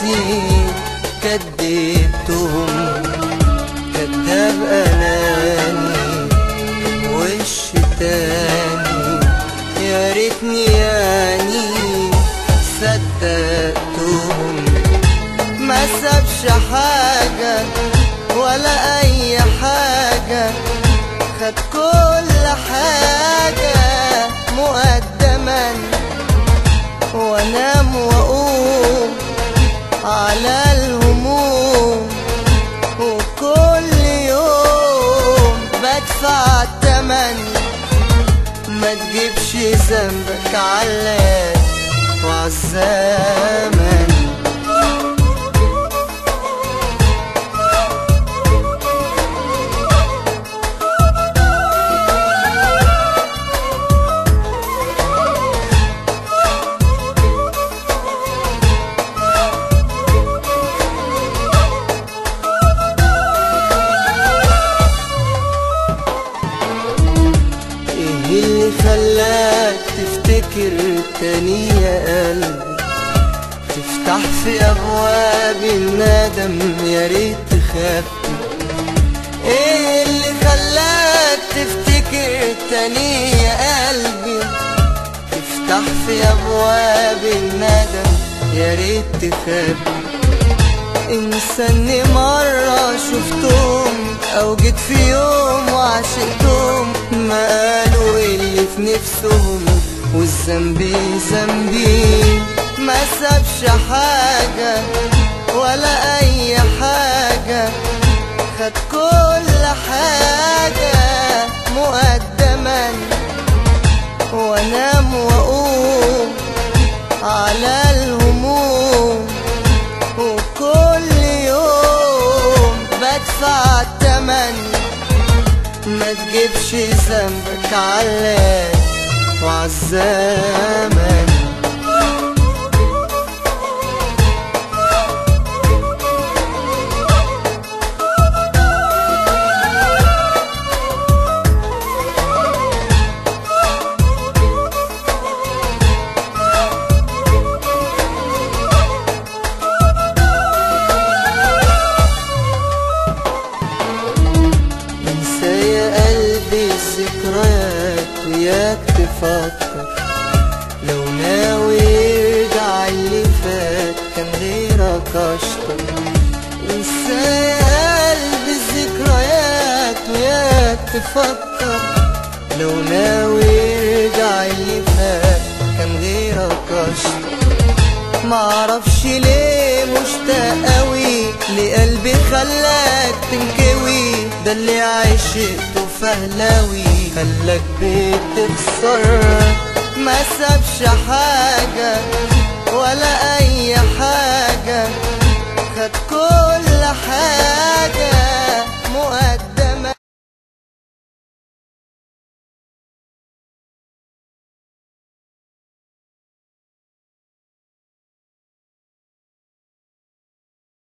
سنين كدبتهم كداب أناني وش تاني يا ريتني يعني صدقتهم ما سابش حاجة ولا أي حاجة خد كل حاجة مقدما وانام واقوم على الهموم وكل يوم بدفع التمن ما تجيبش ذنبك علاد وعالزمن ايه اللي خلاك تفتكر تاني يا قلبي تفتح في ابواب الندم يا ريت تخبي ايه اللي خلاك تفتكر تاني يا قلبي تفتح في ابواب الندم يا ريت تخبي انساني مرة شفتهم او جيت في يوم وعشقتهم ما قالوا اللي في نفسهم والذنب ذنبي ما سابش حاجة ولا اي حاجة خد كل حاجة مقدما وانام واقوم على الهموم وكل يوم بدفع التمن ما تجيبش ذنبك علاد وعالزمن انسى يا قلبي الذكريات وياك تفكر لو ناوي يرجع اللي فات كان غيرك اشطر انسى يا قلبي الذكريات وياك تفكر لو ناوي يرجع اللي فات كان غيرك اشطر معرفش ليه مشتاق قوي لقلبي خلاك تنكوي ده اللي عشقته فهلاوي خلاك بتخسر ما سابش حاجة ولا أي حاجة خد كل حاجة